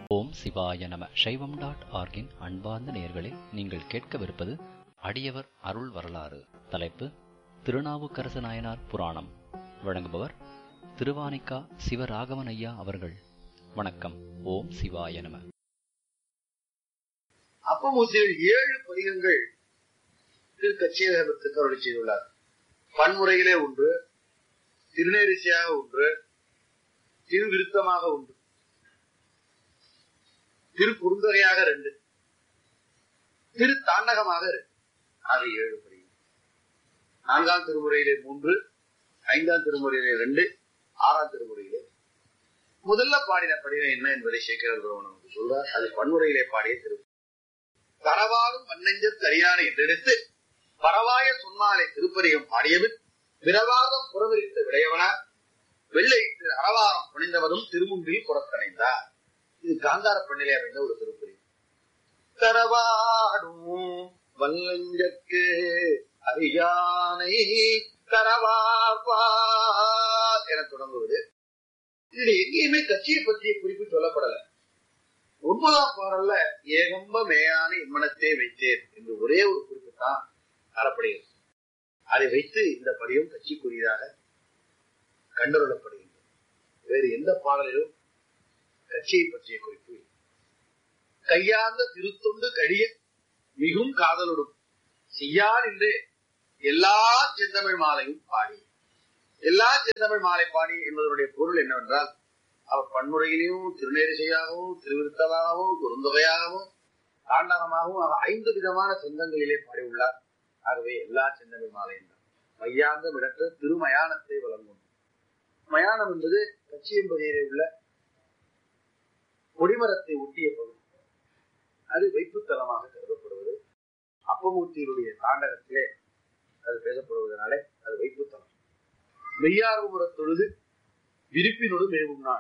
ஓம் சிவாய நம சைவம் டாட் ஆர்கின் அன்பார்ந்த நேயர்களே நீங்கள் கேட்கவிருப்பது அடியவர் அருள் வரலாறு தலைப்பு திருநாவுக்கரசு நாயனார் புராணம் வழங்குபவர் திருவானிக்கா சிவராகவன் ஐயா அவர்கள் வணக்கம் ஓம் சிவாய நம அப்பமூசியில் ஏழு பதிகங்கள் திரு கச்சியகத்துக்கு அருளி செய்துள்ளார் பன்முறையிலே ஒன்று திருநேரிசையாக ஒன்று திருவிருத்தமாக ஒன்று திரு குறுந்தொகையாக ரெண்டு திரு தாண்டகமாக ரெண்டு ஆக ஏழு பதிகம் நான்காம் திருமுறையிலே மூன்று ஐந்தாம் திருமுறையிலே ரெண்டு ஆறாம் திருமுறையிலே முதல்ல பாடின படிவம் என்ன என்பதை சேகர் நமக்கு சொல்றார் அது பன்முறையிலே பாடிய திரு தரவாரும் மண்ணெஞ்சத் தரியான என்றெடுத்து பரவாய சொன்னாலை திருப்பதிகம் பாடியவன் விரவாதம் புறவிரித்த விடையவனார் வெள்ளையிட்டு அறவாரம் புனிந்தவனும் திருமுன்பில் புறக்கணைந்தார் இது காந்தார பண்ணிலே அமைந்த ஒரு திருப்பதி தரவாடும் வல்லஞ்சற்கு அறியானை தரவார்பார் என தொடங்குவது இதுல எங்கேயுமே கட்சியை பற்றிய குறிப்பு சொல்லப்படல ஒன்பதாம் பாடல்ல ஏகம்ப மேயான இம்மனத்தை வைத்தேன் என்று ஒரே ஒரு குறிப்பு தான் தரப்படுகிறது அதை வைத்து இந்த பதியம் கட்சிக்குரியதாக கண்டுகொள்ளப்படுகின்றது வேறு எந்த பாடலிலும் கட்சியை பற்றிய குறிப்பு இல்லை. கையார்ந்த திருத்தொண்டு கடிய மிகும் காதலுடும் செய்யார் என்று எல்லா செந்தமிழ் மாலையும் பாடி எல்லா செந்தமிழ் மாலை பாடி என்பதனுடைய பொருள் என்னவென்றால் அவர் பன்முறையிலையும் திருநேரிசையாகவும் திருவிருத்தமாகவும் குறுந்தொகையாகவும் தாண்டகமாகவும் அவர் ஐந்து விதமான சொந்தங்களிலே பாடியுள்ளார் ஆகவே எல்லா சிந்தனை மாலையும் தான் மையாந்த விடற்ற திருமயானத்தை வழங்கும் மயானம் என்பது கச்சியம்பதியிலே உள்ள கொடிமரத்தை ஒட்டிய பகுதி அது வைப்புத்தலமாக கருதப்படுவது அப்பமூர்த்தியினுடைய தாண்டகத்திலே அது பேசப்படுவதனாலே அது வைப்புத்தலம் மெய்யார்புற தொழுது விரிப்பினோடு மேவும் நாள்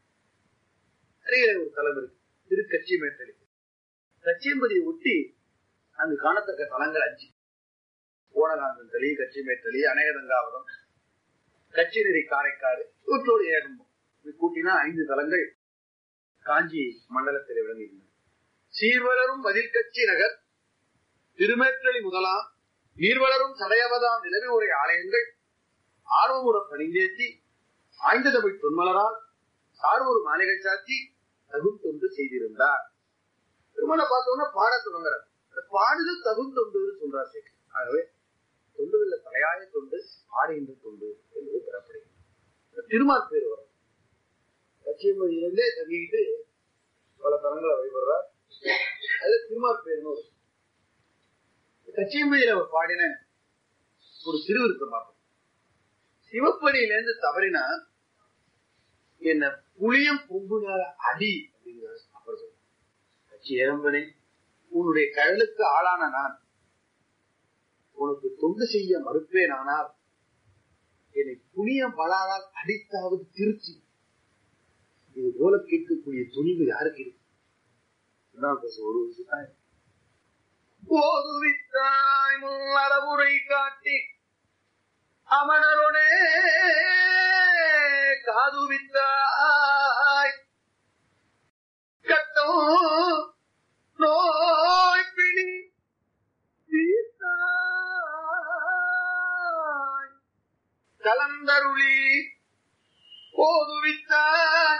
அருகிலே ஒரு தலம் இருக்கு திரு கட்சி மேட்டலி கச்சியம்பதியை ஒட்டி அங்கு காணத்தக்க தலங்கள் அஞ்சு ஓனகாந்தன் தளி கட்சி மேட்டலி அநேகதங்காவரம் கட்சி நெறி காரைக்காடு இவற்றோடு ஏகம்பம் இது கூட்டினா ஐந்து தலங்கள் காஞ்சி மண்டலத்தில் விளங்குகின்றன சீர்வளரும் மதில் கட்சி நகர் திருமேற்றலி முதலாம் நீர்வளரும் சடையவதாம் நிலவி உரை ஆலயங்கள் ஆர்வமுற பணிந்தேத்தி ஆய்ந்த தமிழ் தொன்மலரால் சார்வொரு மாலைகள் சாத்தி தகும் தொண்டு செய்திருந்தார் திருமண பார்த்தோம்னா பாட தொடங்குறார் அந்த பாடுதல் தகும் தொண்டுன்னு சொல்றார் சேகர் ஆகவே தொண்டுகளில் தலையாய தொண்டு பாடுகின்ற தொண்டு என்பது பெறப்படுகிறது திருமால் பேர் வரும் கட்சியமொழியிலிருந்தே தங்கிட்டு பல தலங்களை வழிபடுறார் அதுல திருமால் பேர்னு வரும் கட்சியமொழியில அவர் பாடின ஒரு திருவிருத்தம் பார்ப்போம் சிவப்படியிலேருந்து தவறினா என்ன புளியம் பொங்குனால அடி அப்படிங்கிற அப்புறம் சொல்ற கட்சி ஏகம்பனே உன்னுடைய கழலுக்கு ஆளான நான் உனக்கு தொண்டு செய்ய மறுப்பேன் ஆனால் என்னை புளியம் பலாரால் அடித்தாவது திருச்சி இது போல கேட்கக்கூடிய துணிவு யாருக்கு இருக்கு இதுதான் பேச ஒரு விஷயம் போதுவித்தாய் முன்னறவுரை காட்டி அமணருடே காதுவித்தாய் கட்டம் நோய் பிடி தீர்த்தாய். கலந்தருளி போதுவித்தாய்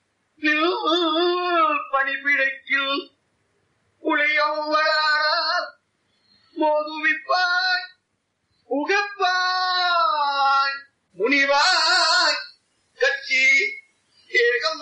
பணிபிழைக்கில் உளையவளாரால் மோதுவிப்பாய் உகப்பாய் முனிவாய் கட்சி ஏகம்ப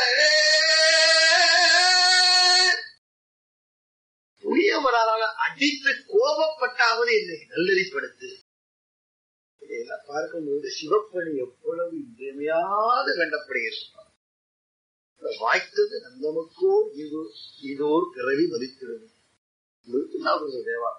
புளியவரால் அடித்து கோபப்பட்டாவது என்னை நல்லறிப்படுத்து இதையெல்லாம் பார்க்கும்போது சிவப்பணி எவ்வளவு இன்றியமையாது கண்டப்படுகிறது வாய்த்தது நந்தமுக்கோ இது இதோர் பிறவி மதித்திடும் தேவா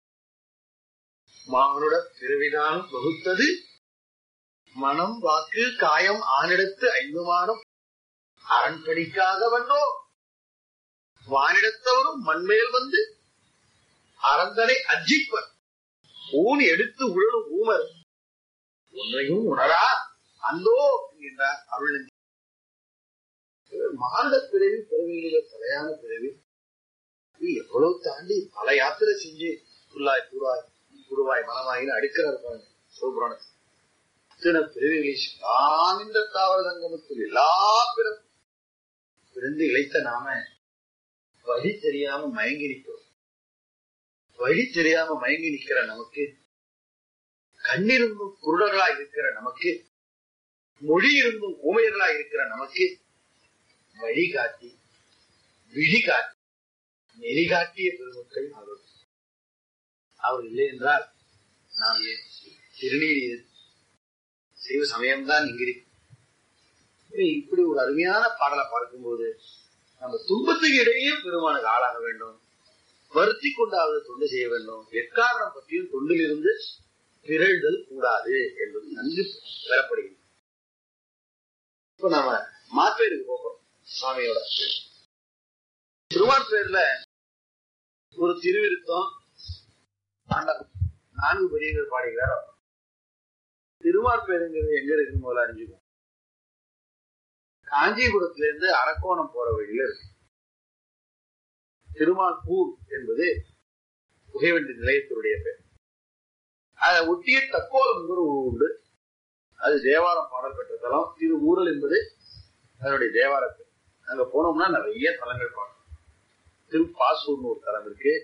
மானுட பிறவிதான் வகுத்தது மனம் வாக்கு காயம் ஆனிடத்து ஐந்து மாதம் அரண்படிக்காக வந்தோ வானிடத்தவரும் மண்மேல் வந்து அரந்தனை அஜிப்பர் ஊன் எடுத்து உழலும் ஊமர் ஒன்றையும் உணரா அந்தோ என்கின்றார் அருள் மானுட பிறவி பிறவிகளில தலையான பிறவி இது எவ்வளவு தாண்டி பல யாத்திரை செஞ்சு புல்லாய் கூறாய் குருவாய் மனமாயின்னு அடுக்கிறார் பாருங்க சிவபுராணத்தில் இத்தனை பிறவிகளை ஆனந்த தாவர சங்கமத்தில் எல்லா பிறப்பும் பிறந்து இழைத்த நாம வழி தெரியாம மயங்கி நிற்கிறோம் வழி தெரியாம மயங்கி நிக்கிற நமக்கு கண்ணிருந்தும் குருடர்களா இருக்கிற நமக்கு மொழி இருந்தும் ஊமையர்களா இருக்கிற நமக்கு வழிகாட்டி விழி காட்டி நெறி காட்டிய பெருமக்கள் அவர் அவர் இல்லை என்றால் நாம் ஏன் திருநீர் செய்வ சமயம்தான் இங்கிருக்கு இப்படி ஒரு அருமையான பாடலை பார்க்கும்போது நம்ம துன்பத்துக்கு இடையே பெருமானுக்கு ஆளாக வேண்டும் வருத்தி கொண்டாவது தொண்டு செய்ய வேண்டும் எக்காரணம் பற்றியும் தொண்டிலிருந்து பிறழ்தல் கூடாது என்பது நன்கு பெறப்படுகிறது இப்ப நாம மாப்பேருக்கு போகிறோம் சுவாமியோட திருவான்பேர்ல ஒரு திருவிருத்தம் ஆண்டவன் நான்கு பெரியவர் பாடுகிறார் திருவார்பேருங்கிறது எங்க இருக்குன்னு முதல்ல அறிஞ்சுக்கும் காஞ்சிபுரத்துல இருந்து அரக்கோணம் போற வழியில இருக்கு திருமால்பூர் என்பது புகைவண்டி நிலையத்தினுடைய பேர் அதை ஒட்டிய தக்கோலம் ஒரு ஊர் உண்டு அது தேவாரம் பாடல் பெற்ற தலம் திரு ஊரல் என்பது அதனுடைய தேவார பேர் அங்க போனோம்னா நிறைய தலங்கள் பார்க்கணும் திரு பாசூர்னு ஒரு தலம் இருக்கு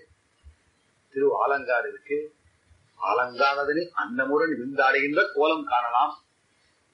திரு ஆலங்காடு இருக்கு ஆலங்கானதனில் அன்னமுடன் விருந்தாடுகின்ற கோலம் காணலாம்